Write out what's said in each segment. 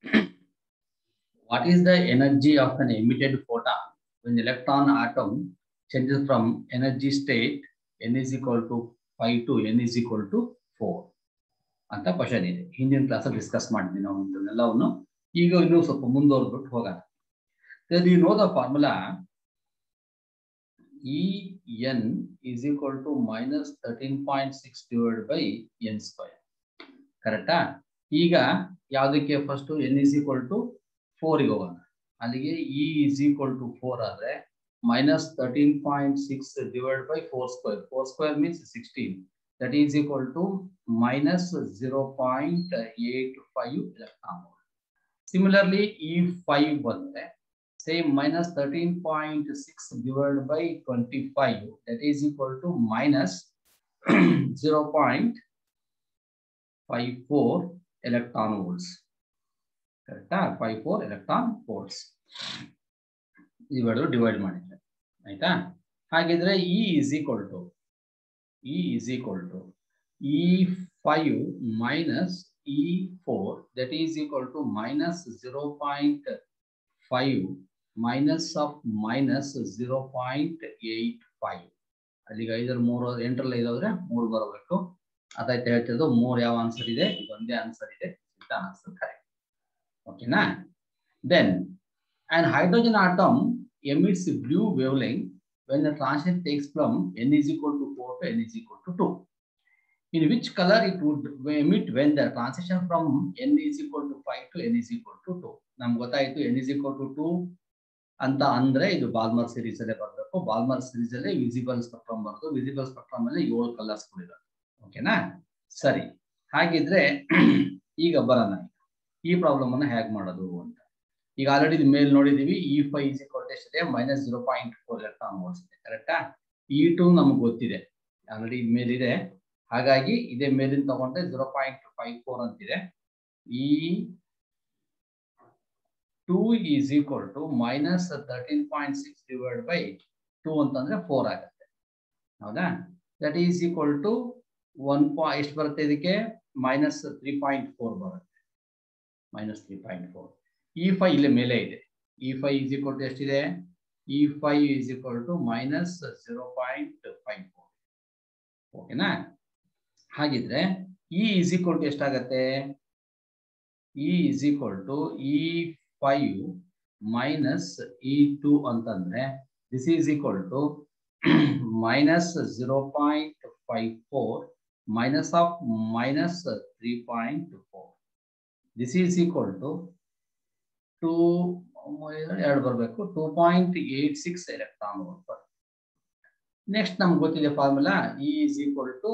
what is the energy of an emitted photon when the electron atom changes from energy state n is equal to 5 to n is equal to 4 ಅಂತ question ಇದೆ ಹಿಂದಿನ ಕ್ಲಾಸಲ್ಲಿ discuss ಮಾಡಿದ್ವಿ ನಾವು ಇದನ್ನೆಲ್ಲವನ್ನು ಈಗ ಇನ್ನೂ ಸ್ವಲ್ಪ ಮುಂದುವರೆದ್ಬಿಟ್ಟು ಹೋಗೋಣ you know the formula En is equal to minus 13.6 divided by n square. ಕರೆಕ್ಟಾ ಈಗ ಯಾವುದಕ್ಕೆ first n is equal to ಫೋರಿಗೆ ಹೋಗೋಣ ಅಲ್ಲಿಗೆ E is equal to four ಆದರೆ minus thirteen point six divide by four square four square means sixteen that is equal to minus zero point eight five electron similarly ಈ five ಬಂದರೆ same minus 13.6 divided by 25 that is equal to minus 0.54 electron volts. Correct? 54 electron volts. ಇವೆರಡು divide ಮಾಡಿದ್ರೆ ಆಯ್ತಾ ಹಾಗಿದ್ರೆ E is equal to E is equal to E five minus E four that is equal to minus zero point five minus of minus zero point eight five ಅಲ್ಲಿಗೆ ಐದರ ಮೂರು ಎಂಟರಲ್ಲಿ ಐದಾದ್ರೆ ಮೂರು ಬರಬೇಕು ಅದಾಯ್ತು ಹೇಳ್ತಿದ್ದು ಮೂರು ಯಾವ ಆನ್ಸರ್ ಇದೆ ಇದೊಂದೇ ಆನ್ಸರ್ ಇದೆ ಆನ್ಸರ್ ಕರೆಕ್ಟ್ ಓಕೆನಾ then and hydrogen atom emits blue wavelength when the transition takes from n is equal to four to n is equal to two in which color it would emit when the transition from n is equal to 5 to n is equal to 2 ನಮ್ಗೆ ಗೊತ್ತಾಯ್ತು n is equal to 2 ಅಂತ ಅಂದ್ರೆ ಇದು ಬಾಲ್ಮರ್ series ಅಲ್ಲೇ ಬರಬೇಕು Balmer series ಅಲ್ಲೇ visible spectrum ಬರೋದು visible spectrum ಅಲ್ಲಿ ಏಳು ಕಲರ್ಸ್ ಇರೋದು ಓಕೆನಾ ಸರಿ ಹಾಗಿದ್ರೆ ಈಗ ಬರೋಣ ಈ ಪ್ರಾಬ್ಲಮ್ ಅನ್ನ ಹೇಗೆ ಮಾಡೋದು ಅಂತ ಈಗ ಆಲ್ರೆಡಿ ಮೇಲ್ ನೋಡಿದೀವಿ ಇ ಫೈವ್ ಇಸ್ ಈಕ್ವಲ್ ಎಷ್ಟಿದೆ minus zero point four electron volts ಇದೆ ಕರೆಕ್ಟಾ ಇ ಟು ನಮ್ಗೆ ಗೊತ್ತಿದೆ ಆಲ್ರೆಡಿ ಮೇಲಿದೆ ಹಾಗಾಗಿ ಇದೇ ಮೇಲಿನ ತಗೊಂಡ್ರೆ ಜೀರೋ ಪಾಯಿಂಟ್ ಫೈವ್ ಫೋರ್ ಅಂತಿದೆ E two is equal to minus thirteen point six divide by two ಅಂತಂದ್ರೆ ಫೋರ್ ಆಗುತ್ತೆ ಹೌದಾ that is equal to one ಪಾ ಎಷ್ಟು ಬರುತ್ತೆ ಇದಕ್ಕೆ ಮೈನಸ್ ತ್ರೀ ಪಾಯಿಂಟ್ ಫೋರ್ ಬರುತ್ತೆ minus three point four E five ಇಲ್ಲೇ ಮೇಲೆ ಇದೆ E five is equal to ಎಷ್ಟಿದೆ E five is equal to minus zero point five four ಓಕೆನಾ ಹಾಗಿದ್ರೆ ಇ ಇಸ್ ಈಕ್ವಲ್ ಟು ಎಷ್ಟಾಗತ್ತೆ E is equal to E five minus E two ಅಂತಂದ್ರೆ this is equal to minus zero point five four minus of minus three point four this is equal to two ಎರಡು ಬರಬೇಕು two point eight six electron volt next ನಮ್ಗೆ ಗೊತ್ತಿದೆ formula E is equal to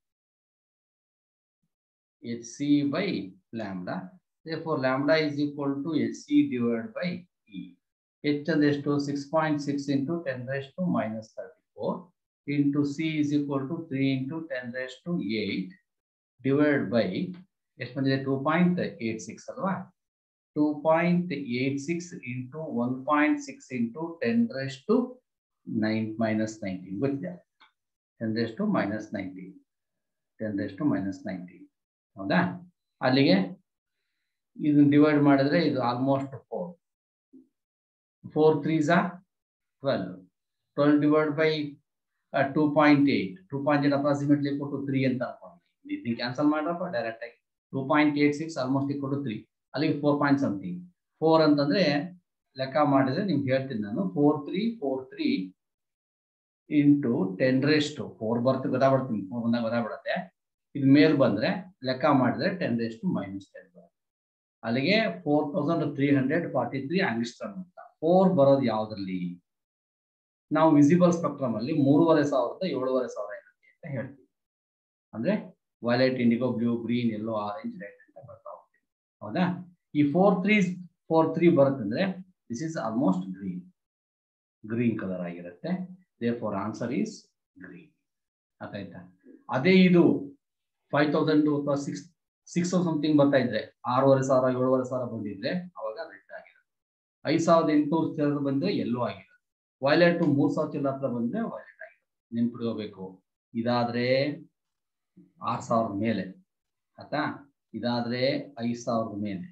h c by lambda therefore lambda is equal to hc divided by e h ಅಂದ್ರೆ ಎಷ್ಟು six point six into ten raise to minus thirty four into c is equal to three into ten raise to eight divide by ಎಷ್ಟು ಬಂದಿದೆ two point eight six ಅಲ್ವಾ two point eight six into one point six into ten raise to nine minus nineteen ಗೊತ್ತಿದೆ ten raise to minus nineteen ten raise to minus nineteen ಹೌದಾ ಅಲ್ಲಿಗೆ ಇದನ್ನ divide ಮಾಡಿದ್ರೆ ಇದು almost four four ತ್ರೀಸ twelve twelve divide by two point eight two point eight approximately ಕೊಟ್ಟು three ಅಂತ ಅನ್ಕೊಂಡು ಇದನ್ನ ಕ್ಯಾನ್ಸಲ್ ಮಾಡ್ರಪ್ಪ ಡೈರೆಕ್ಟ್ ಆಗಿ two point eight six almost ಕೊಟ್ಟು ತ್ರೀ ಅಲ್ಲಿಗೆ ಫೋರ್ ಪಾಯಿಂಟ್ ಸಮಥಿಂಗ್ ಫೋರ್ ಅಂತಂದ್ರೆ ಲೆಕ್ಕ ಮಾಡಿದ್ರೆ ನಿಮ್ಗೆ ಹೇಳ್ತೀನಿ ನಾನು four three four three into ten raised four ಬರ್ತು ಗೊತ್ತಾಗ್ಬಿಡ್ತೀನಿ ಫೋರ್ ಬಂದಾಗ ಗೊತ್ತಾಗ್ಬಿಡತ್ತೆ ಇದು ಮೇಲ್ ಬಂದ್ರೆ ಲೆಕ್ಕ ಮಾಡಿದ್ರೆ ಟೆನ್ ರೇಸ್ಟ್ ಮೈನಸ್ ಟೆನ್ ಬರುತ್ತೆ ಅಲ್ಲಿಗೆ four thousand three hundred forty three angstrom ಅಂತ ಫೋರ್ ಬರೋದು ಯಾವ್ದ್ರಲ್ಲಿ ನಾವು ವಿಸಿಬಲ್ ಸ್ಪೆಕ್ಟ್ರಮ್ ಅಲ್ಲಿ ಮೂರುವರೆ ಸಾವಿರದ ಏಳುವರೆ ಸಾವಿರ ಇರುತ್ತೆ ಅಂತ ಹೇಳ್ತೀವಿ ಅಂದ್ರೆ violet indigo blue green yellow orange red ಅಂತ ಬರ್ತಾ ಹೋಗ್ತೀವಿ ಹೌದಾ ಈ ಫೋರ್ ತ್ರೀ ಫೋರ್ ತ್ರೀ ಬರುತ್ತಂದ್ರೆ this is almost green green colour ಆಗಿರುತ್ತೆ therefore answer is green ಆಯ್ತಾ ಅದೇ ಇದು ಫೈವ್ ತೌಸಂಡ್ ಅಥವಾ ಸಿಕ್ಸ್ ಸಿಕ್ಸ್ ಸಮಥಿಂಗ್ ಬರ್ತಾ ಇದ್ರೆ ಆರೂವರೆ ಸಾವಿರ ಏಳುವರೆ ಸಾವಿರ ಬಂದಿದ್ರೆ ಅವಾಗ ರೆಡ್ ಆಗಿರುತ್ತೆ ಐದು ಸಾವಿರದ ಎಂಟುನೂರು ಚಿಲ್ಲರ ಬಂದ್ರೆ ಎಲ್ಲೋ ಆಗಿರುತ್ತೆ ವೈಲೆಟ್ ಮೂರ್ ಸಾವಿರ ಚಿಲ್ಲರ ಹತ್ರ ಬಂದ್ರೆ ವೈಲೆಟ್ ಆಗಿರುತ್ತೆ ನೆನ್ಪಿಡ್ಕೋಬೇಕು ಇದಾದ್ರೆ ಆರ್ ಸಾವಿರದ ಮೇಲೆ ಆಯ್ತಾ ಇದಾದ್ರೆ ಐದು ಸಾವಿರದ ಮೇಲೆ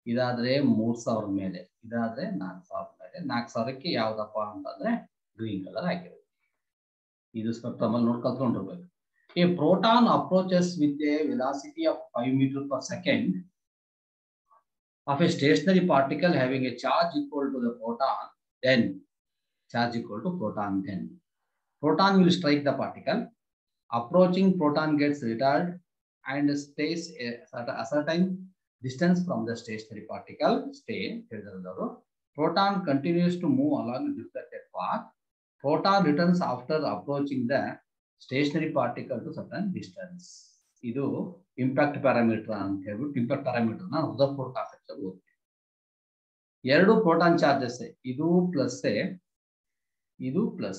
ಇದಾದ್ರೆ ಮೂರ್ ಸಾವಿರ ಮೇಲೆ ಇದಾದ್ರೆ ನಾಲ್ಕು ಸಾವಿರ ಮೇಲೆ ನಾಲ್ಕು ಸಾವಿರಕ್ಕೆ ಯಾವ್ದಪ್ಪ ಅಂತಂದ್ರೆ ಗ್ರೀನ್ ಕಲರ್ ಆಗಿರುತ್ತೆ ಇದು ಸ್ಪೆಕ್ಟ್ರಮ್ ಅಲ್ಲಿ ನೋಡ್ಕೊಂಡ್ಕೊಂಡಿರ್ಬೇಕು a proton approaches with a velocity of five metre per second of a stationary particle having a charge equal to the proton, then charge equal to proton then. Proton will strike the particle. Approaching proton gets retarded and stays a, a certain distance from the stationary particle. Stay. Proton continues to move along the deflected path. Proton returns after approaching the stationary particle to certain distance. ಇದು impact parameter ಅಂತ ಹೇಳ್ಬಿಟ್ಟು impact parameter ನ ಉದರ್ಪುರ್ concept ಅಲ್ಲಿ ಓದ್ತೀವಿ ಎರಡು proton charges ಇದು plus ಇದು plus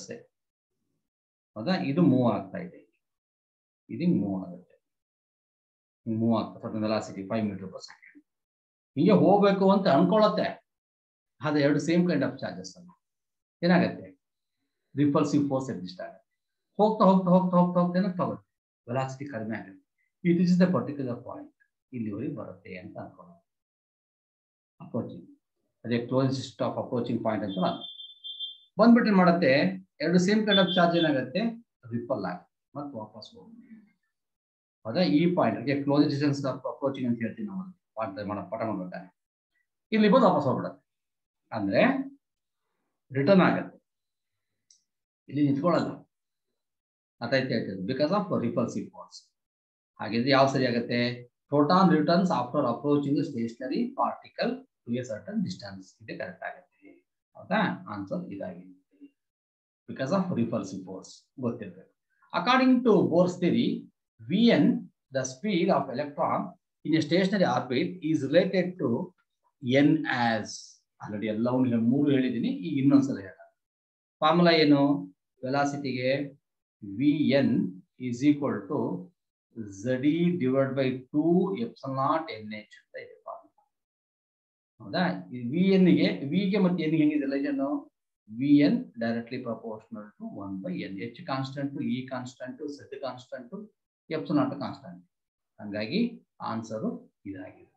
ಹೌದಾ ಇದು ಮೂವ್ ಆಗ್ತಾ ಇದೆ ಇದು ಮೂವ್ ಆಗುತ್ತೆ ಮೂವ್ ಆಗ್ತಾ certain velocity five metre per second ಹಿಂಗೆ ಹೋಗ್ಬೇಕು ಅಂತ ಅನ್ಕೊಳತ್ತೆ ಅದು ಎರಡು ಸೇಮ್ ಕೈಂಡ್ ಆಫ್ ಚಾರ್ಜಸ್ ಅಲ್ಲ ಏನಾಗತ್ತೆ ರಿಪಲ್ಸಿವ್ ಫೋರ್ಸ್ ಎಕ್ಸಿಸ್ಟ್ ಆಗುತ್ತೆ ಹೋಗ್ತಾ ಹೋಗ್ತಾ ಹೋಗ್ತಾ ಹೋಗ್ತಾ ಹೋಗ್ತಾ ಏನಾಗ್ತಾ ಹೋಗುತ್ತೆ ವೆಲಾಸಿಟಿ ಕಡಿಮೆ ಆಗುತ್ತೆ it is the particular point ಇಲ್ಲಿವರೆಗೆ ಬರುತ್ತೆ ಅಂತ ಅನ್ಕೊಳ್ಳೋಣ ಅಪ್ರೋಚಿಂಗ್ ಅದೇ ಕ್ಲೋಸೆಸ್ಟ್ ಆಫ್ ಅಪ್ರೋಚಿಂಗ್ ಪಾಯಿಂಟ್ ಅಂತ ಬಂದ್ಬಿಟ್ಟು ಏನ್ ಮಾಡುತ್ತೆ ಎರಡು ಸೇಮ್ ಕೈಂಡ್ ಆಫ್ ಚಾರ್ಜ್ ಏನಾಗುತ್ತೆ ರಿಪಲ್ ಆಗುತ್ತೆ ಮತ್ತೆ ವಾಪಸ್ ಹೋಗುತ್ತೆ ಹೌದಾ ಈ ಪಾಯಿಂಟ್ ಅದೇ ಕ್ಲೋಸ್ ಡಿಸ್ಟೆನ್ಸ್ ಆಫ್ ಅಪ್ರೋಚಿಂಗ್ ಅಂತ ಹೇಳ್ತೀವಿ ನಾವು ಪಾಠ ಮಾಡ ಪಾಠ ಮಾಡ್ಬೇಕಾದ್ರೆ ಇಲ್ಲಿ ಬಂದು ವಾಪಸ್ ಹೋಗ್ಬಿಡುತ್ತೆ ಅಂದ್ರೆ ರಿಟರ್ನ್ ಆಗತ್ತೆ ಇಲ್ಲಿ ನಿಂತ್ಕೊಳ್ಳಲ್ಲ ಅದಾಯ್ತು ಹೇಳ್ತಿದ್ದು ಬಿಕಾಸ್ ಆಫ್ ರಿಪಲ್ಸಿವ್ ಫೋರ್ಸ್ ಹಾಗಿದ್ರೆ ಯಾವ ಸರಿ ಆಗುತ್ತೆ proton returns after approaching stationary particle to a certain distance ಇದು ಕರೆಕ್ಟ್ ಆಗುತ್ತೆ ಹೌದಾ ಆನ್ಸರ್ ಇದಾಗಿರುತ್ತೆ ಬಿಕಾಸ್ ಆಫ್ ರಿಪಲ್ಸಿವ್ ಫೋರ್ಸ್ ಗೊತ್ತಿರಬೇಕು according to Bohr's theory v n the speed of electron in a stationary orbit is related to n as already ಎಲ್ಲವನ್ನು ಮೂರು ಹೇಳಿದ್ದೀನಿ ಈಗ ಇನ್ನೊಂದ್ಸಲ ಹೇಳ ಫಾರ್ಮುಲಾ ಏನು ವೆಲಾಸಿಟಿಗೆ v n is equal to ಝಡಿ divide by two epsilon nought n h ಅಂತ ಇದೆ ಫಾರ್ಮುಲಾ ಹೌದಾ ವಿ ಎನ್ಗೆ ವಿಗೆ ಮತ್ತೆ ಎನ್ ಹೆಂಗಿದೆ ಲೆಜನ್ v N directly proportional to one by n h constant e constant Z constant epsilon nought constant ಹಂಗಾಗಿ answer ಇದಾಗಿರುತ್ತೆ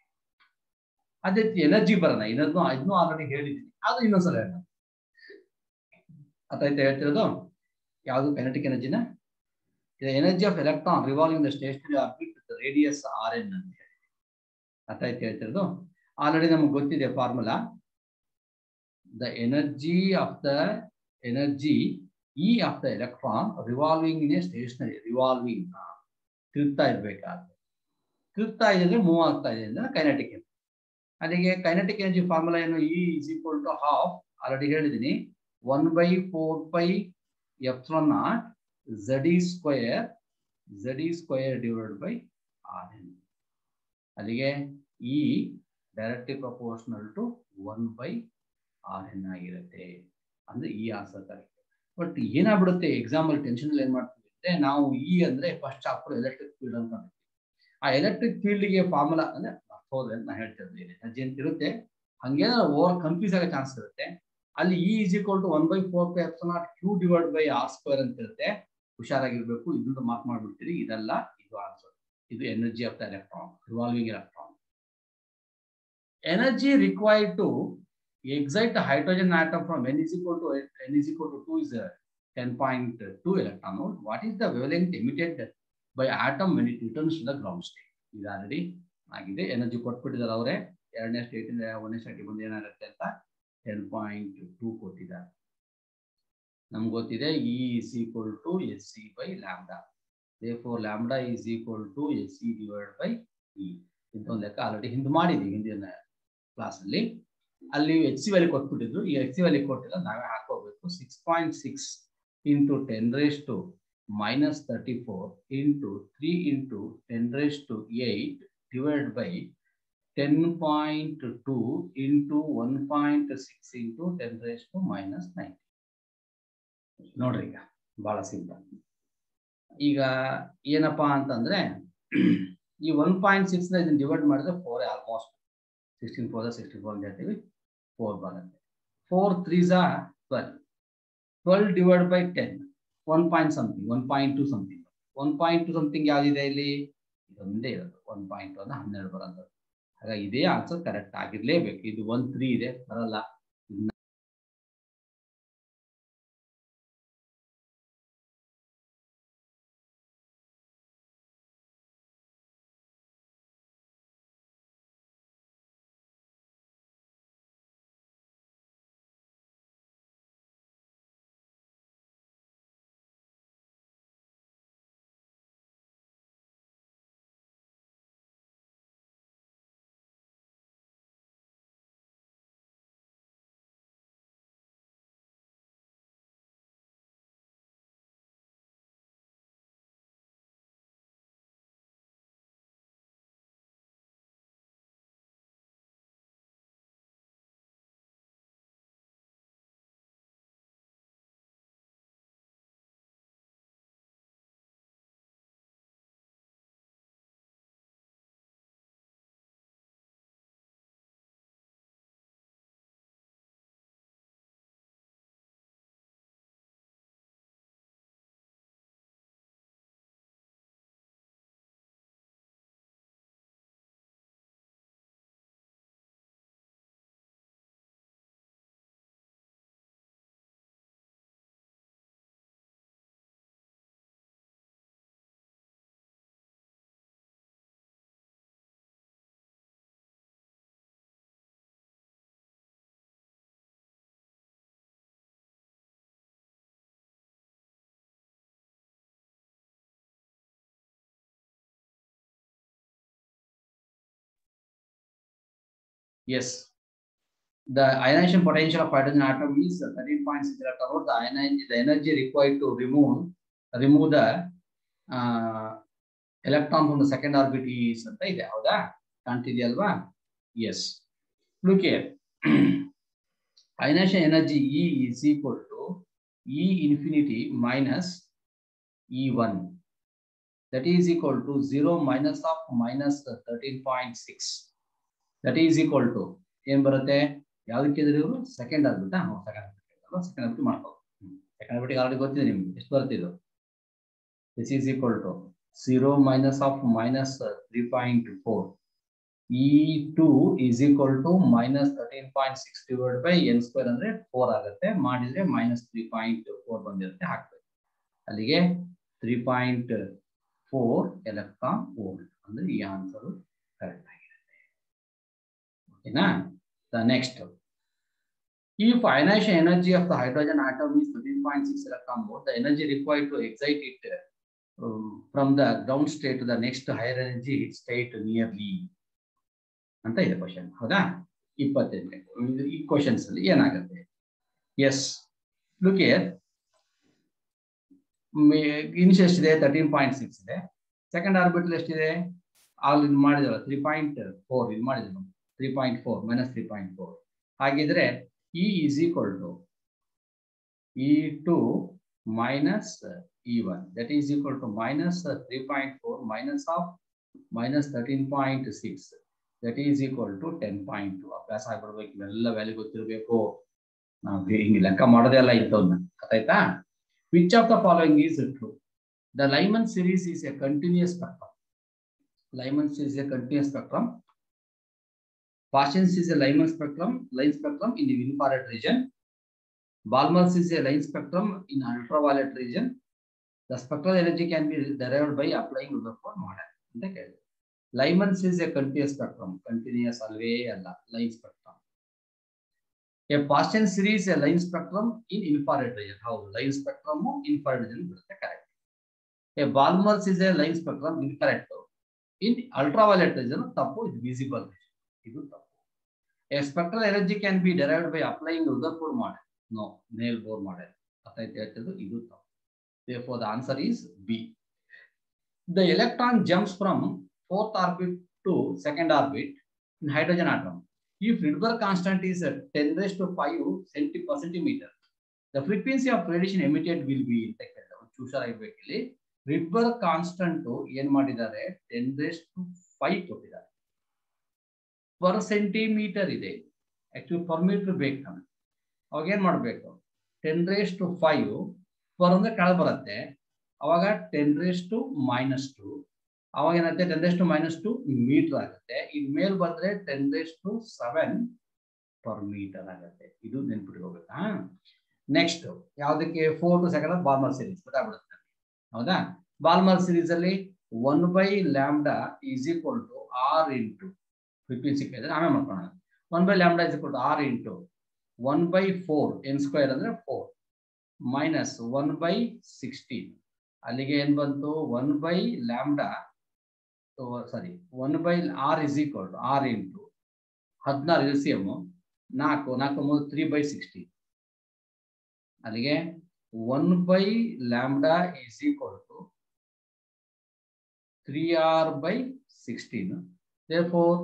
ಅದೇ energy ಬರೋಣ ಇದನ್ನು ಇದನ್ನು ಆಲ್ರೆಡಿ ಹೇಳಿದ್ದೀನಿ ಅದು ಇನ್ನೊಂದ್ಸಲ ಹೇಳೋಣ ಅರ್ಥಾಯ್ತಾ ಹೇಳ್ತಿರೋದು ಯಾವುದು ಕೈನೆಟಿಕ್ ಎನರ್ಜಿನ energy of electron revolving the stationary orbit radius r n ಅಂತ ಹೇಳಿ ಅರ್ಥಾಯ್ತು ಹೇಳ್ತಿರೋದು ಆಲ್ರೆಡಿ ನಮಗೆ ಗೊತ್ತಿದೆ formula the energy of the energy E of the electron revolving in a stationary revolving ತಿರುಗ್ತಾ ಇರ್ಬೇಕಾದ್ರೆ ತಿರುಗ್ತಾ ಇದೆ ಮೂವ್ ಆಗ್ತಾ ಇದೆ ಅಂದ್ರೆ ಕೈನೆಟಿಕ್ ಎನರ್ಜಿ ಅಲ್ಲಿಗೆ ಕೈನೆಟಿಕ್ ಎನರ್ಜಿ ಫಾರ್ಮುಲಾ ಏನು E is equal to half already ಹೇಳಿದ್ದೀನಿ one by four by epsilon nought Z e square Z e square divide by r n ಅಲ್ಲಿಗೆ E directly proportional to one by r n ಆಗಿರುತ್ತೆ ಅಂದ್ರೆ ಈ answer correct but ಏನಾಗ್ಬಿಡುತ್ತೆ example tension ಏನ್ ಮಾಡ್ತೀವಿ ಅಂದ್ರೆ ನಾವು ಇ ಅಂದ್ರೆ ಫಸ್ಟ್ ಚಾಪ್ಟರ್ ಎಲೆಕ್ಟ್ರಿಕ್ ಫೀಲ್ಡ್ ಅಂತ ಆ ಎಲೆಕ್ಟ್ರಿಕ್ ಫೀಲ್ಡ್ಗೆ ಫಾರ್ಮುಲಾ ಅಂದ್ರೆ ಹೋದ್ರೆ ಅಂತ ನಾನು ಹೇಳ್ತಿರ್ತೀನಿ ಎನರ್ಜಿ ಅಂತ ಇರುತ್ತೆ ಹಂಗೇನಾದ್ರು ಓವರ್ ಕನ್ಫ್ಯೂಸ್ ಆಗೋ ಚಾನ್ಸ್ ಇರುತ್ತೆ ಅಲ್ಲಿ E is equal to one by four by epsilon nought q divide by r square ಅಂತ ಇರುತ್ತೆ ಹುಷಾರಾಗಿರ್ಬೇಕು ಇದನ್ನ ಮಾರ್ಕ್ ಮಾಡ್ಬಿಡ್ತೀರಿ ಇದೆಲ್ಲ ಇದು ಆನ್ಸರ್ ಇದು energy of the electron revolving electron energy required to excite hydrogen atom from n is equal to n is equal to two is ten point two electron what is the wavelength emitted by atom when it returns to the ground state ಇದು already ಆಗಿದೆ energy ಕೊಟ್ಬಿಟ್ಟಿದ್ದಾರೆ ಅವರೇ ಎರಡನೇ state ಇಂದ ಒಂದನೇ state ಬಂದು ಏನಾಗುತ್ತೆ ಅಂತ ಟೆನ್ ಪಾಯಿಂಟ್ ಟೂ ಕೊಟ್ಟಿದ್ದಾರೆ ನಮ್ಗೆ ಗೊತ್ತಿದೆ E is equal to s c by lambda therefore lambda is equal to s c divide by E ಇಂಥೊಂದು ಲೆಕ್ಕ ಆಲ್ರೆಡಿ ಹಿಂದೆ ಮಾಡಿದ್ವಿ ಹಿಂದಿನ ಕ್ಲಾಸಲ್ಲಿ ಅಲ್ಲಿ ಎಚ್ ಸಿ ವ್ಯಾಲಿ ಕೊಟ್ಬಿಟ್ಟಿದ್ರು ಈಗ ಎಚ್ ಸಿ ವ್ಯಾಲಿ ಕೊಟ್ಟಿಲ್ಲ ನಾವೇ ಹಾಕೋಬೇಕು six point six into ten raise to minus 34 into 3 into 10 raised to 8 divided by 10.2 into 1.6 into 10 raised to minus 90. ನೋಡ್ರಿ ಈಗ ಬಹಳ ಸಿಂಪಲ್ ಈಗ ಏನಪ್ಪಾ ಅಂತಂದ್ರೆ ಈ ಒನ್ ಪಾಯಿಂಟ್ ಸಿಕ್ಸ್ ನ ಇದನ್ನ ಡಿವೈಡ್ ಮಾಡಿದ್ರೆ four almost sixteen four sixty four ಅಂತ ಹೇಳ್ತೀವಿ ಫೋರ್ ಬರುತ್ತೆ ಫೋರ್ ತ್ರೀ ಝಾ twelve twelve divide by ten one point something one point two something one point two something ಯಾವ್ದಿದೆ ಇಲ್ಲಿ ಇದೊಂದೇ ಇರೋದು ಒನ್ ಪಾಯಿಂಟ್ ಒಂದು ಹನ್ನೆರಡು ಬರೋದು ಹಾಗಾಗಿ ಇದೇ ಆನ್ಸರ್ ಕರೆಕ್ಟ್ ಆಗಿರ್ಲೇಬೇಕು ಇದು ಒನ್ ತ್ರೀ ಇದೆ ಬರಲ್ಲ Yes. The ionization potential of hydrogen atom is 13.6 electron volt. The ion, the energy required to remove remove the uh, electron from the second orbit is ಅಂತ ಇದೆ ಹೌದಾ ಕಾಣ್ತಿದೆಯಲ್ವಾ yes look here ionization energy E is equal to E infinity minus E1 that is equal to 0 minus of minus 13.6 that is equal to ಏನ್ ಬರುತ್ತೆ ಯಾವ್ದಕ್ಕಿದ್ರೆ ಇವರು second orbit second second orbit ಮಾಡ್ಕೋ second orbit already ಗೊತ್ತಿದೆ ನಿಮ್ಗೆ ಎಷ್ಟು ಬರುತ್ತೆ ಇದು this is equal to zero minus of minus three point four E two is equal to minus thirteen point six divide by N square ಅಂದ್ರೆ ಫೋರ್ ಆಗುತ್ತೆ ಮಾಡಿದ್ರೆ ಮೈನಸ್ ತ್ರೀ ಪಾಯಿಂಟ್ ಫೋರ್ ಬಂದಿರುತ್ತೆ ಹಾಕ್ಬೇಕು ಅಲ್ಲಿಗೆ three point four electron volt ಅಂದ್ರೆ ಈ answer correct ಆಗಿದೆ Okay, the next. If ionization energy of the hydrogen atom is 13.6 electron volt, the energy required to excite it um, from the ground state to the next higher energy state nearly. ಅಂತ ಇದೆ question ಹೌದಾ ಇಪ್ಪತ್ತೈದನೇ ಈ questions ಅಲ್ಲಿ ಏನಾಗುತ್ತೆ yes look initial ಎಷ್ಟಿದೆ thirteen point six ಇದೆ second orbital ಎಷ್ಟಿದೆ ಆಲ್ ಇದು ಮಾಡಿದಲ್ಲ ತ್ರೀ ಪಾಯಿಂಟ್ ಫೋರ್ ಇದು ಮಾಡಿದ್ರು three point four minus three point four ಹಾಗಿದ್ರೆ E is equal to E two minus E one that is equal to minus three point four minus of minus thirteen point six that is equal to ten point two ಅಭ್ಯಾಸ ಆಗ್ಬಿಡ್ಬೇಕು ಇವೆಲ್ಲ value ಗೊತ್ತಿರಬೇಕು ನಾವು ಹಿಂಗೆ ಲೆಕ್ಕ ಮಾಡೋದೇ ಅಲ್ಲ ಇಂಥವ್ನ ಗೊತ್ತಾಯ್ತಾ which of the following is true the Lyman series is a continuous spectrum Lyman series a continuous spectrum Parsons is a Lyman spectrum, line spectrum in the infrared region. Balmer's is a line spectrum in ultraviolet region. The spectral energy can be derived by applying Rutherford model. Lyman's is a continuous spectrum, continuous always line spectrum. A Parsons series a line spectrum in infrared region. How line spectrum infrared region correct. A Balmer's is a line spectrum incorrect. In ultraviolet region, tapu is visible. ಇದು ತಪ್ಪು a spectral energy can be derived by applying Rutherford model no ನೇಲ್ Bohr model ಅರ್ಥಾಯ್ತು ಹೇಳ್ತಿದ್ದು ಇದು ತಪ್ಪು therefore the answer is b the electron jumps from fourth orbit to second orbit in hydrogen atom if Rydberg constant is 10 raised to 5 centi per centimeter the frequency of radiation emitted will be ಅಂತ ಕೇಳಿದ ಹುಷಾರಾಗಬೇಕು ಇಲ್ಲಿ ರಿಡ್ಬರ್ಗ್ constant ಏನ್ ಮಾಡಿದ್ದಾರೆ ten raise to five ಕೊಟ್ಟಿದ್ದಾರೆ per centimetre ಇದೆ actually per metre ಬೇಕು ನಮಗೆ ಅವಾಗ ಏನ್ ಮಾಡ್ಬೇಕು ten raise to five per ಅಂದ್ರೆ ಕೆಳ ಬರುತ್ತೆ ಅವಾಗ ten raise to minus two ಅವಾಗ ಏನಾಗುತ್ತೆ ten raise to minus two metre ಆಗುತ್ತೆ ಈಗ ಮೇಲ್ ಬಂದ್ರೆ ten raise to seven per metre ಆಗುತ್ತೆ ಇದು ನೆನ್ಪಿಟ್ಕೋಬೇಕಾ ನೆಕ್ಸ್ಟ್ ಯಾವ್ದಕ್ಕೆ four to second Balmer series ಗೊತ್ತಾಗ್ಬಿಡುತ್ತೆ ಹೌದಾ ಬಾಲ್ಮರ್ ಸೀರೀಸ್ ಅಲ್ಲಿ one by lambda is equal to R into fifteen ಸಿಕ್ಕಿದ್ರೆ ಆಮೇಲೆ ಮಾಡ್ಕೋಣ one by lambda is equal to R into one by four n square ಅಂದ್ರೆ four minus one by sixteen ಅಲ್ಲಿಗೆ ಏನ್ ಬಂತು one by lambda sorry one by R is equal to R into ಹದಿನಾರು L C M ನಾಲ್ಕು ನಾಲ್ಕು ಮೂರು three by sixteen ಅಲ್ಲಿಗೆ one by lambda is equal to three R by sixteen four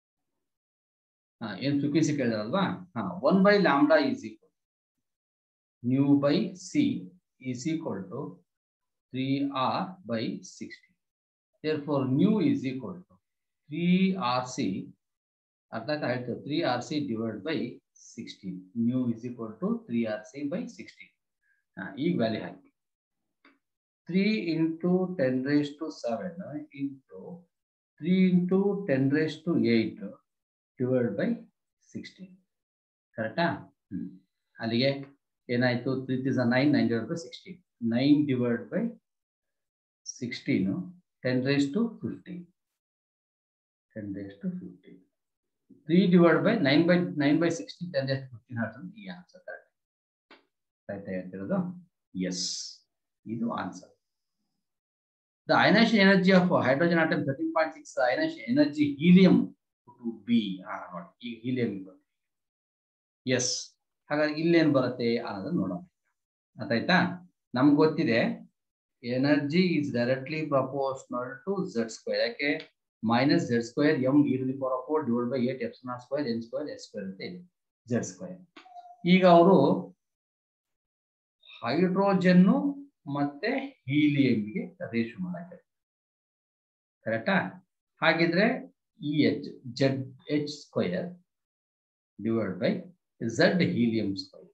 ಏನ್ frequency ಕೇಳಿದ್ರಲ್ವಾ ಹಾ one by lambda is equal nu by C is equal to three R by sixteen therefore nu is equal to 3rc ಅರ್ಥ ಆಯ್ತಾ ಹೇಳ್ತೇವೆ three R C divide by sixteen nu is equal to three R C by sixteen ಈಗ value ಹಾಕಿ three into ten raise to seven into three into ten raise to eight divide by sixteen ಕರೆಕ್ಟಾ hmm ಅಲ್ಲಿಗೆ ಏನಾಯ್ತು three threes nine nine divide by sixteen nine divide by sixteen ten raise to fifteen ten raise to fifteen three divide by nine by nine by sixteen ten raise fifteen ಹಾರ್ಟ್ ಈ answer correct ಆಯ್ತಾ ಹೇಳ್ತಿರೋದು yes ಇದು answer the ionisation energy of hydrogen atom thirteen point six ionisation energy helium to be ನೋಡಿ ಈಗ helium S ಹಾಗಾಗಿ ಇಲ್ಲೇನ್ ಬರುತ್ತೆ ಅನ್ನೋದನ್ನ ನೋಡೋಣ ಅರ್ಥಾಯ್ತಾ ನಮ್ಗೆ ಗೊತ್ತಿದೆ energy is directly proportional to Z square ಯಾಕೆ minus Z square M E to the power of four divide by eight F naught square N square S square ಅಂತ ಇದೆ ಝೆಡ್ ಸ್ಕ್ವೇರ್ ಈಗ ಅವರು ಹೈಡ್ರೋಜನ್ನು ಮತ್ತೆ ಹೀಲಿಯಂಗೆ ರೇಷು ಮಾಡಕ್ಕೆ ಕರೆಕ್ಟಾ ಹಾಗಿದ್ರೆ E H Z H square divide by Z helium square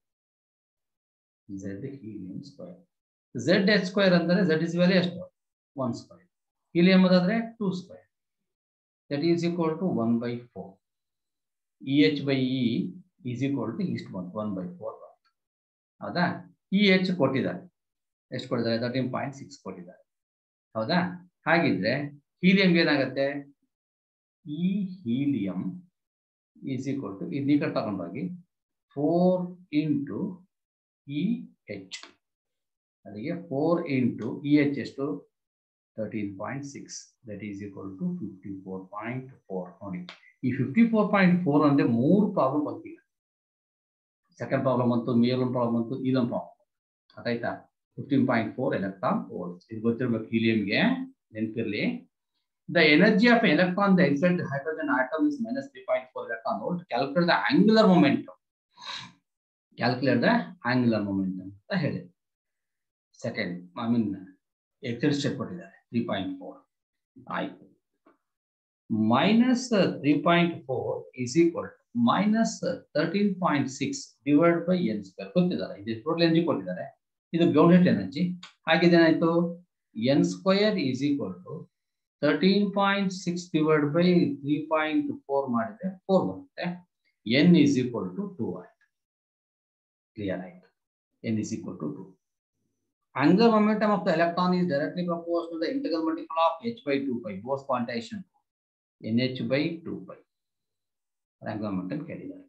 Z helium square Z H square ಅಂದರೆ Z is value ಎಷ್ಟು ಒನ್ ಸ್ಕ್ವಯರ್ ಹೀಲಿಯಂ ಅದಾದ್ರೆ two square that is equal to one by four E H by E is equal to ಇಷ್ಟು ಬಂತು one by four ಬಂತು ಹೌದಾ E H ಕೊಟ್ಟಿದ್ದಾರೆ ಎಷ್ಟು ಕೊಟ್ಟಿದ್ದಾರೆ ತರ್ಟೀನ್ ಪಾಯಿಂಟ್ ಸಿಕ್ಸ್ ಕೊಟ್ಟಿದ್ದಾರೆ ಹೌದಾ ಹಾಗಿದ್ರೆ ಹೀಲಿಯಂಗೆ ಏನಾಗುತ್ತೆ ಈ ಹೀಲಿಯಂ ಈಸ್ ಈಕ್ವಲ್ ಟು ಇದು ನೀಟ ತಗೊಂಡೋಗಿ ಫೋರ್ ಇಂಟು ಇ ಎಚ್ ಅಲ್ಲಿಗೆ ಫೋರ್ ಇಂಟು ಇ ಎಚ್ ಎಷ್ಟು thirteen point six that is equal to fifty four point four ನೋಡಿ ಈ ಫಿಫ್ಟಿ ಫೋರ್ ಪಾಯಿಂಟ್ ಫೋರ್ ಅಂದ್ರೆ ಮೂರು ಪ್ರಾಬ್ಲಮ್ ಬಂತಿಲ್ಲ ಸೆಕೆಂಡ್ ಪ್ರಾಬ್ಲಮ್ ಅಂತು ಮೇಲೊಂದು ಪ್ರಾಬ್ಲಮ್ ಅಂತು ಇದೊಂದು ಪ್ರಾಬ್ಲಮ್ ಅದಾಯ್ತಾ fifteen point four electron volts ಇದು ಗೊತ್ತಿರ್ಬೇಕು ಹೀಲಿಯಂಗೆ ನೆನಪಿರ್ಲಿ the energy of electron the excited hydrogen atom is minus three point four electron volt calculate the angular momentum calculate the angular momentum ಅಂತ ಹೇಳಿ second I mean excel step ಕೊಟ್ಟಿದ್ದಾರೆ three point four ಆಯ್ತು minus three point four is equal minus thirteen point six divide by N square ಕೊಟ್ಟಿದ್ದಾರೆ ಇದು total energy ಕೊಟ್ಟಿದ್ದಾರೆ ಇದು grounded energy ಹಾಗಿದೇನಾಯ್ತು N square is equal to thirteen point six divide by three point four ಮಾಡಿದ್ರೆ four ಬರುತ್ತೆ N is equal to two ಆಯ್ತು clear ಆಯ್ತು N is equal to two angular momentum of the electron is directly proportional to the integral multiple of h by 2 pi both quantization nh by 2 pi angular momentum ಕೇಳಿದ್ದಾರೆ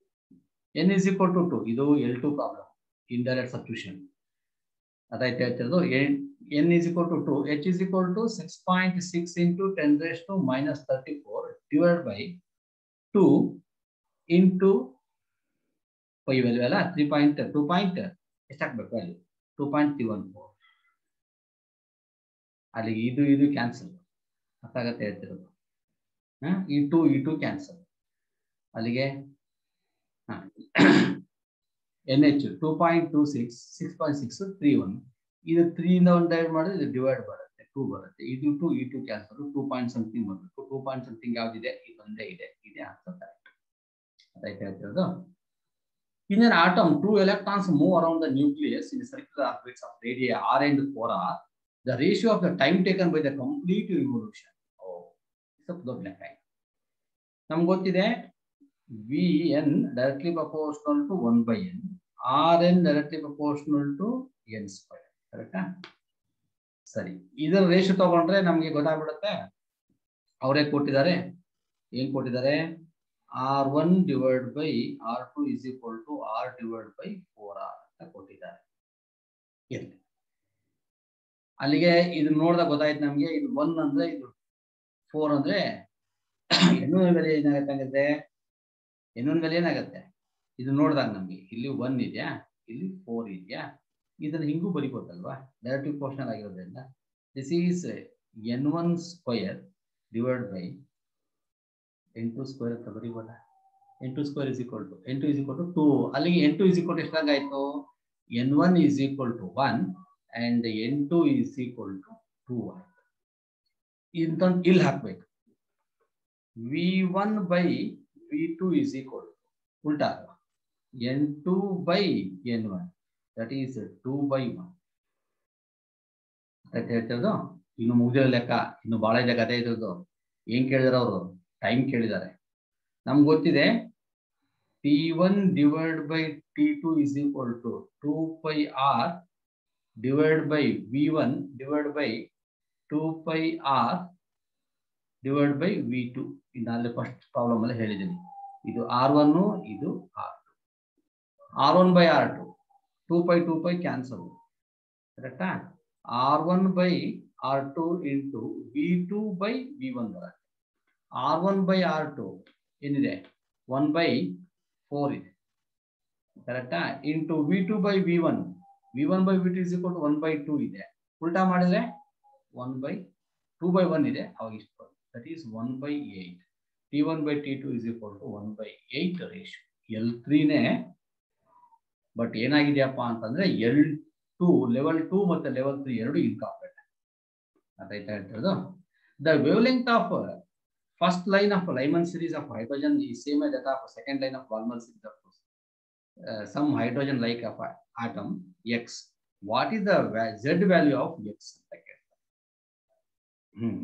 n is equal to 2 ಇದು L2 problem indirect substitution ಅದಾಯ್ತು ಹೇಳ್ತಿರೋದು n is equal to 2 h is equal to 6.6 into 10 raised to minus 34 divided by 2 into pi value ಅಲ್ಲ three point two point ಎಷ್ಟು ಹಾಕ್ಬೇಕು value two point three one four ಅಲ್ಲಿಗೆ ಇದು ಇದು cancel ಅರ್ಥಾಗತ್ತೆ ಹೇಳ್ತಿರೋದು ಈ ಟು ಈ ಟು ಕ್ಯಾನ್ಸಲ್ ಅಲ್ಲಿಗೆ N H two point two six six point six three one ಇದು ತ್ರೀಯಿಂದ ಒಂದು ಡೈವೈಡ್ ಮಾಡಿದ್ರೆ ಇದು ಡಿವೈಡ್ ಬರುತ್ತೆ ಟೂ ಬರುತ್ತೆ ಇದು ಟು ಈ two cancel two point something ಬರಬೇಕು ಟೂ ಪಾಯಿಂಟ್ ಸಮಥಿಂಗ್ ಯಾವ್ದಿದೆ ಇದೊಂದೇ ಇದೆ ಇದೇ ಆನ್ಸರ್ ಕರೆಕ್ಟ್ ಅದಾಯ್ತು ಹೇಳ್ತಿರೋದು In an atom, two electrons move around the nucleus in circular orbits of radii r and 4r. The ratio of the time taken by the complete revolution ಸ್ವಲ್ಪ ದೊಡ್ಡ ಲೆಕ್ಕ ನಮ್ಗೆ ಗೊತ್ತಿದೆ V N directly proportional to one by N R N directly proportional to N square ಕರೆಕ್ಟಾ ಸರಿ ಇದರ ರೇಷು ತಗೊಂಡ್ರೆ ನಮಗೆ ಗೊತ್ತಾಗ್ಬಿಡುತ್ತೆ ಅವರೇ ಕೊಟ್ಟಿದ್ದಾರೆ ಏನ್ ಕೊಟ್ಟಿದ್ದಾರೆ R one divide by R two is equal to R divide by four R ಅಂತ ಕೊಟ್ಟಿದ್ದಾರೆ ಇರ್ಲಿ ಅಲ್ಲಿಗೆ ಇದು ನೋಡಿದಾಗ ಗೊತ್ತಾಯ್ತು ನಮಗೆ ಇದು ಒನ್ ಅಂದ್ರೆ ಇದು ಫೋರ್ ಅಂದ್ರೆ ಎನ್ನುವ ಬೆಲೆ ಏನಾಗತ್ತೆ ಹಂಗತ್ತೆ ಎನ್ನುವ ಬೆಲೆ ಏನಾಗತ್ತೆ ಇದು ನೋಡಿದಾಗ ನಮ್ಗೆ ಇಲ್ಲಿ ಒನ್ ಇದೆಯಾ ಇಲ್ಲಿ ಫೋರ್ ಇದೆಯಾ ಇದನ್ನ ಹಿಂಗೂ ಬರಿಬೋದಲ್ವಾ ಡೈರೆಕ್ಟಿವ್ ಪೋರ್ಷನಲ್ ಆಗಿರೋದ್ರಿಂದ this is N one square divide by ಎಂಟು ಸ್ಕ್ವೇರ್ ಅಂತ ಬರೀಬೋದ ಎಂಟು ಸ್ಕ್ವೇರ್ ಇಸ್ ಈಕ್ವಲ್ ಟು ಎಂಟು ಇಸ್ ಈಕ್ವಲ್ ಟು ಟೂ ಅಲ್ಲಿಗೆ ಎಂಟು ಇಸ್ ಈಕ್ವಲ್ ಟು ಎಷ್ಟಾಗಾಯ್ತು N one is equal to one and N two is equal to two ಆಯ್ತು ಇಂತ ಇಲ್ಲಿ ಹಾಕ್ಬೇಕು V one by V two is equal ಉಲ್ಟಾ N two by N one that is two by one ಹೇಳ್ತಿರೋದು ಇನ್ನು ಮುಗಿದಿರೋ ಲೆಕ್ಕ ಇನ್ನು ಬಹಳ ಇದೆ ಕಥೆ ಇದ್ರದ್ದು ಏನ್ ಕೇಳಿದಾರೆ ಅವರು ಟೈಮ್ ಕೇಳಿದ್ದಾರೆ ನಮ್ಗೆ ಗೊತ್ತಿದೆ T one divide by T two is equal to two pi R divide by V one divide by two pi R divide by V two ಇನ್ನು ಅಲ್ಲಿ ಫಸ್ಟ್ ಪ್ರಾಬ್ಲಮ್ ಅಲ್ಲಿ ಹೇಳಿದ್ದೀನಿ ಇದು ಆರ್ ಒನ್ ಇದು R two R one by R two two pi two pi cancel ಕರೆಕ್ಟಾ R one by R two into V two by V one ಬರುತ್ತೆ R one by R two ಏನಿದೆ one by four ಇದೆ ಕರೆಕ್ಟಾ into V two by V one V one by V two is equal to one by two ಇದೆ ಉಲ್ಟಾ ಮಾಡಿದ್ರೆ one by two by one ಇದೆ ಅವಾಗ ಇಷ್ಟು that is one by eight T one by T two is equal to one by eight ratio L ತ್ರೀನೇ but ಏನಾಗಿದೆಯಪ್ಪ ಅಂತಂದ್ರೆ L two level two ಮತ್ತೆ ಲೆವೆಲ್ ತ್ರೀ ಎರಡು ಇನ್ಕಾಂಪ್ಲೆಟ್ ಅದಾಯ್ತಾ ಹೇಳ್ತಿರೋದು the wavelength of first line of Lyman series of hydrogen is same as that of second line of Balmer series of uh, some hydrogen like of atom X. What is the va- Z value of X? Hmm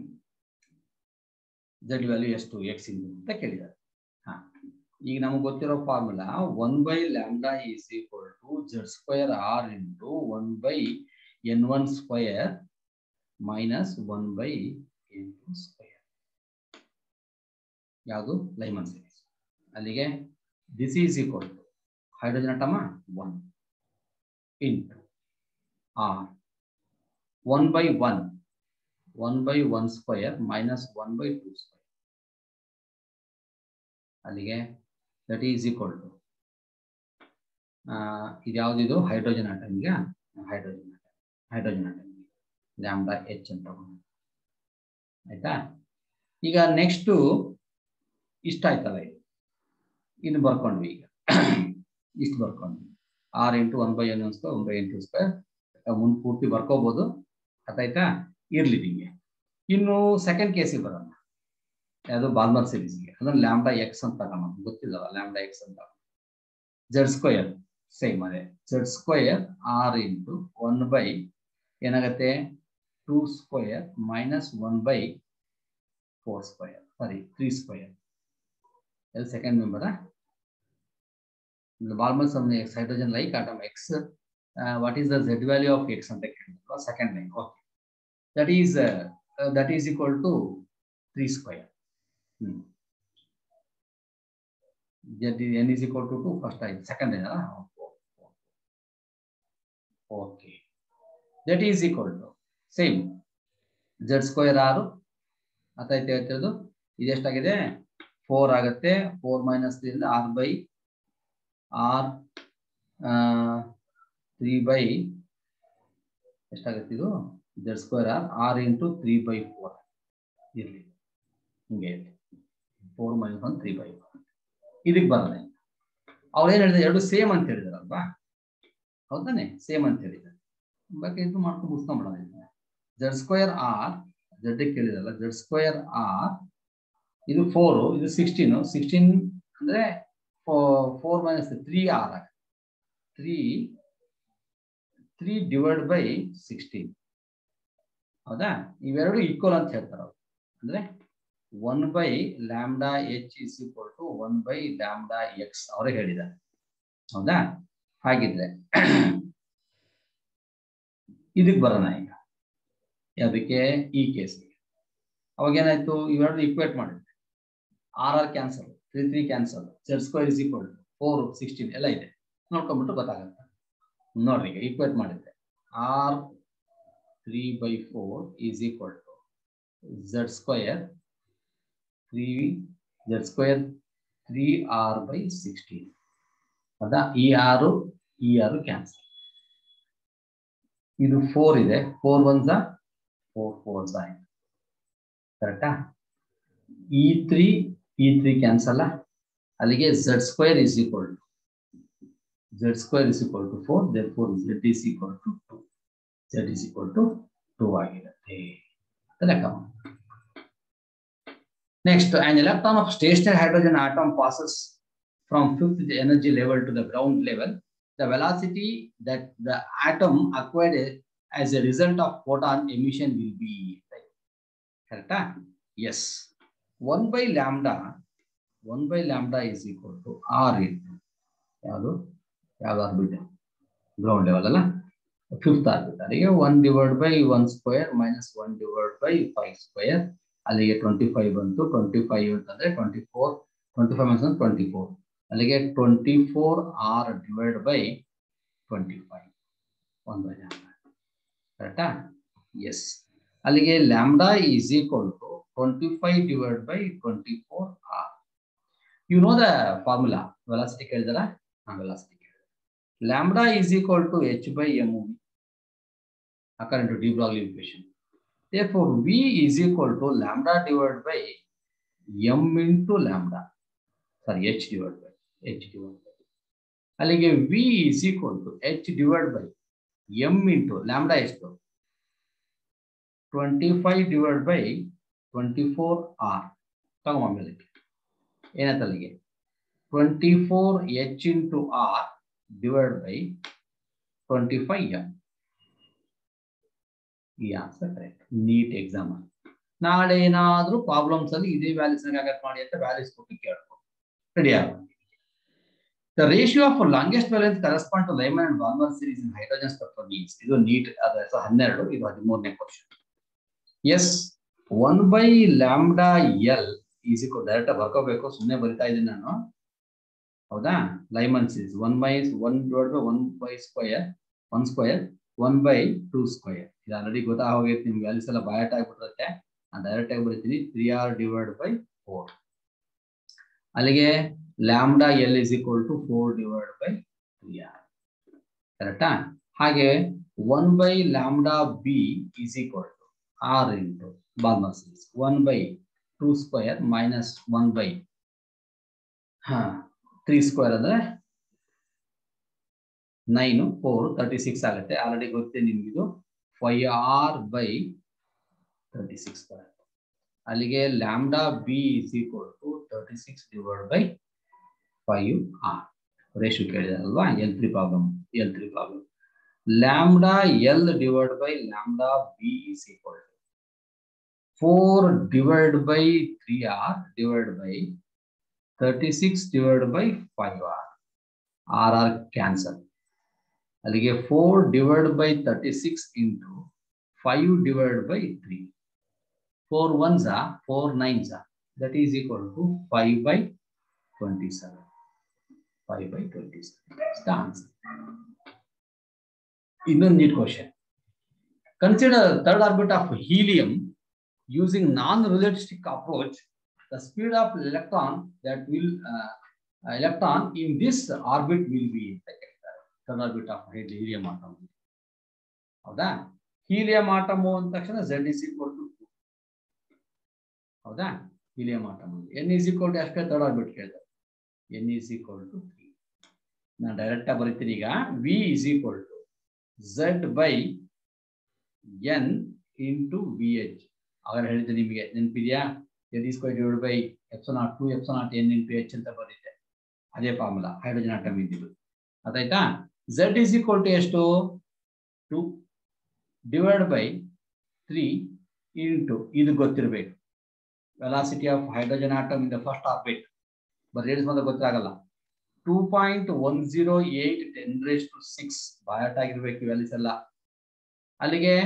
Z value ಎಷ್ಟು X ಇಂದು ಅಂತ ಕೇಳಿದ್ದಾರೆ ಹಾ ಈಗ ನಮ್ಗೆ ಗೊತ್ತಿರೋ formula one by lambda is equal to Z square R into one by N one square minus one by N two square ಯಾವುದು Lyman series ಅಲ್ಲಿಗೆ this is equal to hydrogen ಅಟಮ one into R one by one one by one square minus one by two square ಅಲ್ಲಿಗೆ that is equal to ಇದು ಯಾವುದಿದು hydrogen ಅಟಮ್ಗೆ hydrogen atom hydrogen atom lambda H ಅಂತ ಆಯ್ತಾ ಈಗ next ಇಷ್ಟ ಆಯ್ತಲ್ಲ ಇದು ಇನ್ನು ಬರ್ಕೊಂಡ್ವಿ ಈಗ ಇಷ್ಟು ಬರ್ಕೊಂಡ್ವಿ R into one by N one square one by N two square ಮುಂದೆ ಪೂರ್ತಿ ಬರ್ಕೋಬಹುದು ಅದಾಯ್ತಾ ಇರ್ಲಿ ನಿಮಗೆ ಇನ್ನು ಸೆಕೆಂಡ್ ಕೇಸಿಗೆ ಬರೋಣ ಯಾವುದು ಬಾಲ್ಮರ್ ಸೀರೀಸ್ಗೆ ಅದನ್ನ ಲ್ಯಾಂಬ್ಡಾ ಎಕ್ಸ್ ಅಂತ ತಗೋಣ ಗೊತ್ತಿಲ್ಲವ ಲ್ಯಾಂಬ್ಡಾ ಎಕ್ಸ್ ಅಂತ ಜೆಡ್ ಸ್ಕ್ವಯರ್ ಸೇಮ್ ಅದೇ Z square R into one by ಏನಾಗತ್ತೆ two square minus one by four square sorry three square ಎಲ್ಲಿ ಸೆಕೆಂಡ್ ಮೆಂಬರಾ Balmer some X hydrogen like atom X what is the Z value of X ಅಂತ ಕೇಳಿದ್ರು second line okay that is that is equal to three square hmm Z N is equal to two first ಆಯ್ತು second line ಅಲ್ಲ okay that is equal to same Z square R ಅರ್ಥಾಯ್ತು ಹೇಳ್ತಿರೋದು ಇದೆಷ್ಟಾಗಿದೆ four ಆಗುತ್ತೆ four minus three R by R three by ಎಷ್ಟಾಗುತ್ತೆ ಇದು Z square R R into three by four ಇರಲಿ ಹಿಂಗೆ ಇರಲಿ four minus one three by four ಇದಕ್ಕೆ ಬರಲ್ಲ ಅವ್ರು ಏನು ಹೇಳಿದ್ರು ಎರಡು ಸೇಮ್ ಅಂತ ಹೇಳಿದಾರಲ್ವಾ ಹೌದಾನೆ ಸೇಮ್ ಅಂತ ಹೇಳಿದ್ದಾರೆ ಬಗ್ಗೆ ಇದು ಮಾಡ್ಕೊಂಡು ಮುಗಿಸ್ಕೊಂಡ್ಬಿಡೋಣ ಜೆಡ್ ಸ್ಕ್ವೇರ್ ಆರ್ ಜೆಡ್ ಕೇಳಿದಲ್ಲ ಜೆಡ್ ಸ್ಕ್ವೇರ್ ಆರ್ ಇದು ಫೋರು ಇದು ಸಿಕ್ಸ್ಟೀನು ಸಿಕ್ಸ್ಟೀನ್ ಅಂದ್ರೆ ಫೋರ್ ಮೈನಸ್ ತ್ರೀ ಆರ್ ಆಗುತ್ತೆ three three divide by sixteen ಹೌದಾ ಇವೆರಡು ಈಕ್ವಲ್ ಅಂತ ಹೇಳ್ತಾರೆ ಅವ್ರು ಅಂದ್ರೆ one by lambda H is equal to one by lambda X ಅವರೇ ಹೇಳಿದ್ದಾರೆ ಹೌದಾ ಹಾಗಿದ್ರೆ ಇದಕ್ಕೆ ಬರೋಣ ಈಗ ಅದಕ್ಕೆ ಈ ಕೇಸ್ಗೆ ಅವಾಗ ಏನಾಯ್ತು ಇವೆರಡು ಇಕ್ವೇಟ್ ಮಾಡಿದ್ದೆ R R cancel three three cancel Z square is equal to four sixteen ಎಲ್ಲ ಇದೆ ನೋಡ್ಕೊಂಡ್ಬಿಟ್ಟು ಗೊತ್ತಾಗುತ್ತೆ ನೋಡ್ರಿ ಈಗ ಈಕ್ವೇಟ್ ಮಾಡಿದ್ದೆ R three by four is equal to Z square three Z square three R by sixteen ಹೌದಾ ಈ ಆರು ಈ ಆರು ಕ್ಯಾನ್ಸಲ್ ಇದು ಫೋರ್ ಇದೆ ಫೋರ್ ಒನ್ ಝಾ ಫೋರ್ ಫೋರ್ ಝಾ ಆಯ್ತು ಕರೆಕ್ಟಾ ಇ ತ್ರೀ ಇ ತ್ರೀ ಕ್ಯಾನ್ಸಲ್ ಅಲ್ಲಿಗೆ Z square is equal to Z square is equal to four Z four Z is equal to two Z is equal to two ಆಗಿರುತ್ತೆ ಲೆಕ್ಕ Next, an electron of stationary hydrogen atom passes from fifth energy level to the ground level. The velocity that the atom acquired as a result of photon emission will be. Correct? Yes. 1 by lambda, 1 by lambda is equal to R into ಯಾವುದು ಯಾವ orbit ground level ಅಲ್ಲ fifth orbit ಅಲ್ಲಿಗೆ one divide by one square minus one divide by five square ಅಲ್ಲಿಗೆ twenty five ಬಂತು twenty five ಅಂತಂದ್ರೆ twenty four twenty five minus twenty four ಅಲ್ಲಿಗೆ twenty four R divide by twenty five one by lambda ಕರೆಕ್ಟಾ yes ಅಲ್ಲಿಗೆ lambda is equal to twenty five divide by twenty four R you know the formula velocity ಕೇಳಿದಾರ ಹಾ velocity ಕೇಳಿದ್ರೆ lambda is equal to H by M according to de Broglie equation Therefore, V is equal to lambda divided by M into lambda. Sorry, H divided by H divided by. ಅಲ್ಲಿಗೆ V is equal to H divided by M into lambda ಎಷ್ಟು twenty five divide by twenty four R ತಗೊಂಬ ಏನಾಯ್ತು ಅಲ್ಲಿಗೆ twenty four H into R divide by twenty five M ಈ answer correct NEET exam ನಾಳೆ ಏನಾದ್ರೂ problems ಅಲ್ಲಿ ಇದೇ values ಆಗಟ್ ಮಾಡಿ ಅಂತ ವ್ಯಾಲ್ಯೂಸ್ ಕೊಟ್ಟು ಕೇಳ್ಕೊ ರೆಡಿ ಆಗ the ratio of longest wavelengths correspond to Lyman and Balmer series in hydrogen spectrum means ಇದು ನೀಟ್ ಅದ ಹನ್ನೆರಡು ಇದು ಹದಿಮೂರನೇ question as one by lambda L is equal direct ಬರ್ಕೋಬೇಕು ಸುಮ್ಮನೆ ಬರಿತಾ ಇದ್ದೀನಿ ನಾನು ಹೌದಾ Lyman series one by one divide by one by square one square one by two square ಇದು ಆಲ್ರೆಡಿ ಗೊತ್ತಾಗೋಗೈತೆ ನಿಮ್ಗೆ ವ್ಯಾಲ್ಯೂಸ್ ಎಲ್ಲ ಬಯಾಟ್ ಆಗಿಬಿಟ್ಟಿರುತ್ತೆ ನಾನು ಡೈರೆಕ್ಟ್ ಆಗಿ ಬರೀತೀನಿ three R divide by four ಅಲ್ಲಿಗೆ lambda L is equal to four divide by three R ಕರೆಕ್ಟಾ ಹಾಗೆ one by lambda B is equal to R into Balmer series one by two square minus one by ಹಾ three square ಅಂದ್ರೆ nine four thirty six ಆಗುತ್ತೆ already ಗೊತ್ತೇ ನಿಮ್ಗಿದು five R by thirty six ಬರುತ್ತೆ ಅಲ್ಲಿಗೆ lambda B is equal to thirty six divide by five R ratio ಕೇಳಿದಾರಲ್ವಾ L three problem L three problem lambda L divide by lambda B is equal to four divide by three R divide by thirty six divide by five R R R cancel ಅಲ್ಲಿಗೆ four divide by thirty six into five divide by three four one ಝಾ four nine ಝಾ that is equal to five by twenty seven five by twenty seven answer ಇನ್ನೊಂದು NEET question consider third orbit of helium using non relativistic approach the speed of electron that will uh, electron in this orbit will be third orbit of helium atom. ಹೌದಾ helium atom ಅಂದ ತಕ್ಷಣ Z is equal to two ಹೌದಾ helium atom N is equal to ಅಷ್ಟೇ third orbit ಕೇಳಿದೆ N is equal to three ನಾನು direct ಆಗಿ ಬರೀತೀನಿ ಈಗ V is equal to Z by N into V H ಆಗ ಹೇಳಿದ್ದೆ ನಿಮಗೆ ನೆನಪಿದೆಯಾ L square divide by epsilon naught two epsilon naught N into H ಅಂತ ಬರುತ್ತೆ ಅದೇ ಫಾರ್ಮುಲಾ ಹೈಡ್ರೋಜನ್ ಆಟಮ್ ಇದ್ದಿದ್ದು ಅದಾಯ್ತಾ ಝೆಡ್ ಇಸ್ ಈಕ್ವಲ್ ಟು ಎಷ್ಟು two divide by three into ಇದು ಗೊತ್ತಿರಬೇಕು velocity of hydrogen atom in the first orbit but radius ಮಾತ್ರ ಗೊತ್ತಾಗಲ್ಲ two point one zero eight ten raise to six by heart ಆಗಿರ್ಬೇಕು values ಎಲ್ಲ ಅಲ್ಲಿಗೆ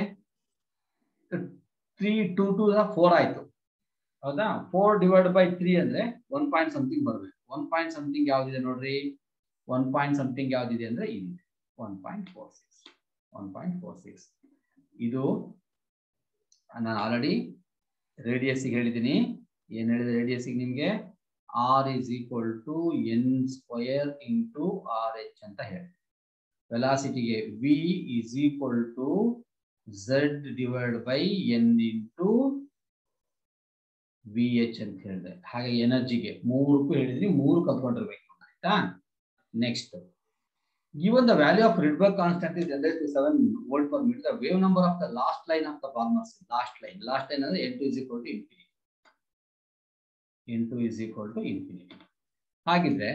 ತ್ರೀ ಟೂ ಟೂ ಫೋರ್ ಆಯ್ತು ಹೌದಾ ಫೋರ್ ಡಿವೈಡ್ ಬೈ ತ್ರೀ ಅಂದ್ರೆ ಒನ್ ಪಾಯಿಂಟ್ ಸಮಥಿಂಗ್ ಬರಬೇಕು one point something ಯಾವ್ದಿದೆ ನೋಡ್ರಿ ಒನ್ ಪಾಯಿಂಟ್ ಸಮಥಿಂಗ್ ಯಾವ್ದಿದೆ ಅಂದ್ರೆ ಇದಿದೆ one point four six one point four six ಇದು ನಾನು ಆಲ್ರೆಡಿ ರೇಡಿಯಸ್ಗೆ ಹೇಳಿದ್ದೀನಿ ಏನ್ ಹೇಳಿದೆ ರೇಡಿಯಸ್ಗೆ ನಿಮ್ಗೆ R is equal to N square into R H ಅಂತ ಹೇಳಿ ವೆಲಾಸಿಟಿಗೆ V is equal to Z divide by N into V H ಅಂತ ಹೇಳಿದೆ ಹಾಗೆ ಎನರ್ಜಿಗೆ ಮೂರಕ್ಕೂ ಹೇಳಿದ್ರಿ ಮೂರು ಕಲ್ತ್ಕೊಂಡಿರ್ಬೇಕು ಆಯ್ತಾ next given the value of Rydberg constant is 7 volt per meter, the wave number of the last line of the Balmer's last line, last line is n2 is equal to infinity. n2 is equal to infinity. ಹಾಗಿದ್ರೆ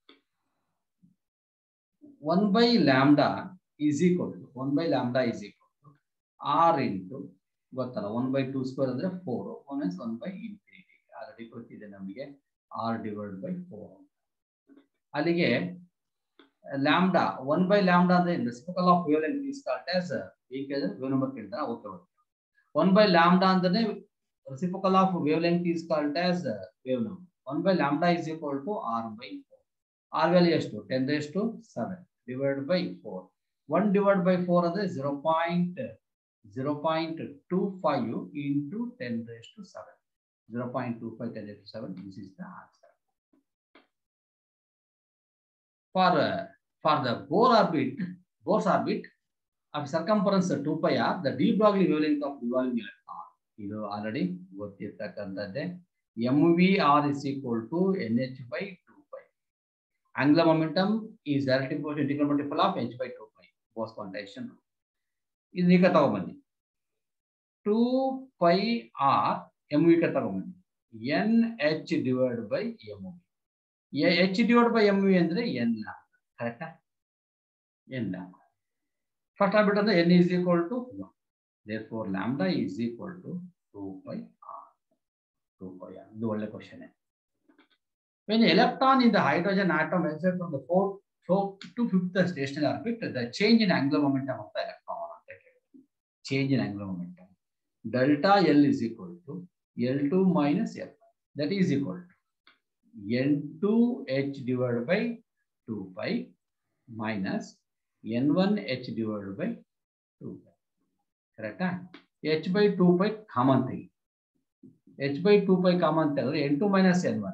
one by lambda is equal to one by lambda is equal to R into ಗೊತ್ತಲ್ಲ one by two square ಅಂದ್ರೆ four one as one by infinity already ಗೊತ್ತಿದೆ ನಮಗೆ R divide by four ಅಲ್ಲಿಗೆ lambda one by lambda ಅಂದ್ರೆ reciprocal of wavelength is called as ಈಗ wave number ಕೇಳ್ತಾರೆ okay okay one by lambda ಅಂದ್ರೆ reciprocal of wavelength is called as wave number one by lambda is equal to R by four R value ಎಷ್ಟು ten ಎಷ್ಟು seven divide by four one divide by four ಅಂದ್ರೆ zero point zero point two five into ten ಎಷ್ಟು seven zero point two five ten ಎಷ್ಟು seven this is the answer for uh, for the Bohr orbit, Bohr's orbit of circumference 2 pi r, the de Broglie wavelength of revolving electron. ಇದು already ಗೊತ್ತಿರ್ತಕ್ಕಂಥದ್ದೇ M V R is equal to N H by two pi angular momentum is directive post integral multiple of H by two pi Bohr's quantisation ಇದು ಈಗ ತಗೊಂಬನ್ನಿ two pi R M V ಕ ತಗೊಂಬನ್ನಿ N H divide by M V H divide by M V ಅಂದ್ರೆ N ಕರೆಕ್ಟಾ N first ಆಗ್ಬಿಟ್ಟು ಅಂದ್ರೆ N is equal to therefore lambda is equal to two pi R two pi R ಇದು ಒಳ್ಳೆ question when electron in the hydrogen atom except from the four fourth to fifth station orbit the change in angular momentum of the electron ಅಂತ ಕೇಳಿದ್ವಿ change in angular momentum delta L is equal to L two minus L that is equal to n2h divided by 2 pi minus n1h divided by 2 pi. Correct? h by 2 pi common thing. h by 2 pi common thing. n2 minus n1.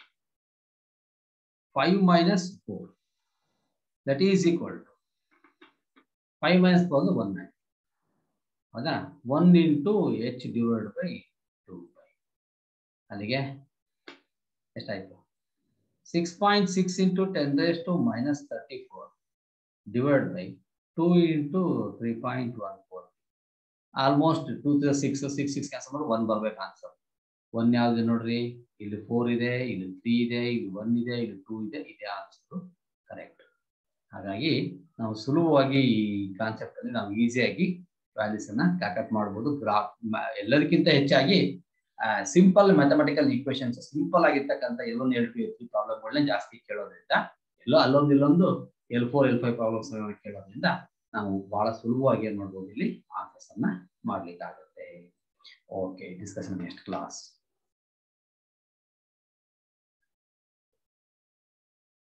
5 minus 4. That is equal to 5 minus 4 is 1. ಹೌದಾ one into H divide by two by ಅಲ್ಲಿಗೆ ಎಷ್ಟಾಯ್ತು six point six into ten raise to minus thirty four divide by two into three point one four almost two three six six six cancel ಮಾಡಿ one ಬರ್ಬೇಕು answer one ಯಾವ್ದು ನೋಡ್ರಿ ಇಲ್ಲಿ four ಇದೆ ಇಲ್ಲಿ three ಇದೆ ಇಲ್ಲಿ ಒನ್ ಇದೆ ಇಲ್ಲಿ ಟೂ ಇದೆ ಇದೆ ಆನ್ಸರ್ ಕರೆಕ್ಟ್ ಹಾಗಾಗಿ ನಾವು ಸುಲಭವಾಗಿ ಈ ಕಾನ್ಸೆಪ್ಟ್ ಅಲ್ಲಿ ನಾವು ಈಸಿಯಾಗಿ ವ್ಯಾಲ್ಯೂಸ್ ಅನ್ನ ಕ್ಯಾಲ್ಕುಲೇಟ್ ಮಾಡ್ಬೋದು ಗ್ರಾಫ್ ಎಲ್ಲದಕ್ಕಿಂತ ಹೆಚ್ಚಾಗಿ ಸಿಂಪಲ್ ಮ್ಯಾಥಮೆಟಿಕಲ್ ಈಕ್ವೇಶನ್ಸ್ ಸಿಂಪಲ್ ಆಗಿರ್ತಕ್ಕಂಥ ಎಲ್ಲೊಂದು ಎಲ್ ಟು ಎಲ್ ತ್ರೀ ಪ್ರಾಬ್ಲಮ್ಗಳನ್ನ ಜಾಸ್ತಿ ಕೇಳೋದ್ರಿಂದ ಎಲ್ಲೋ ಅಲ್ಲೊಂದು ಇಲ್ಲೊಂದು L four L five problems ಕೇಳೋದ್ರಿಂದ ನಾವು ಬಹಳ ಸುಲಭವಾಗಿ ಏನ್ ಮಾಡ್ಬೋದು ಇಲ್ಲಿ ಆನ್ಸರ್ಸ್ ಅನ್ನ ಮಾಡ್ಲಿಕ್ಕಾಗುತ್ತೆ ಓಕೆ ಡಿಸ್ಕಷನ್ ನೆಕ್ಸ್ಟ್ ಕ್ಲಾಸ್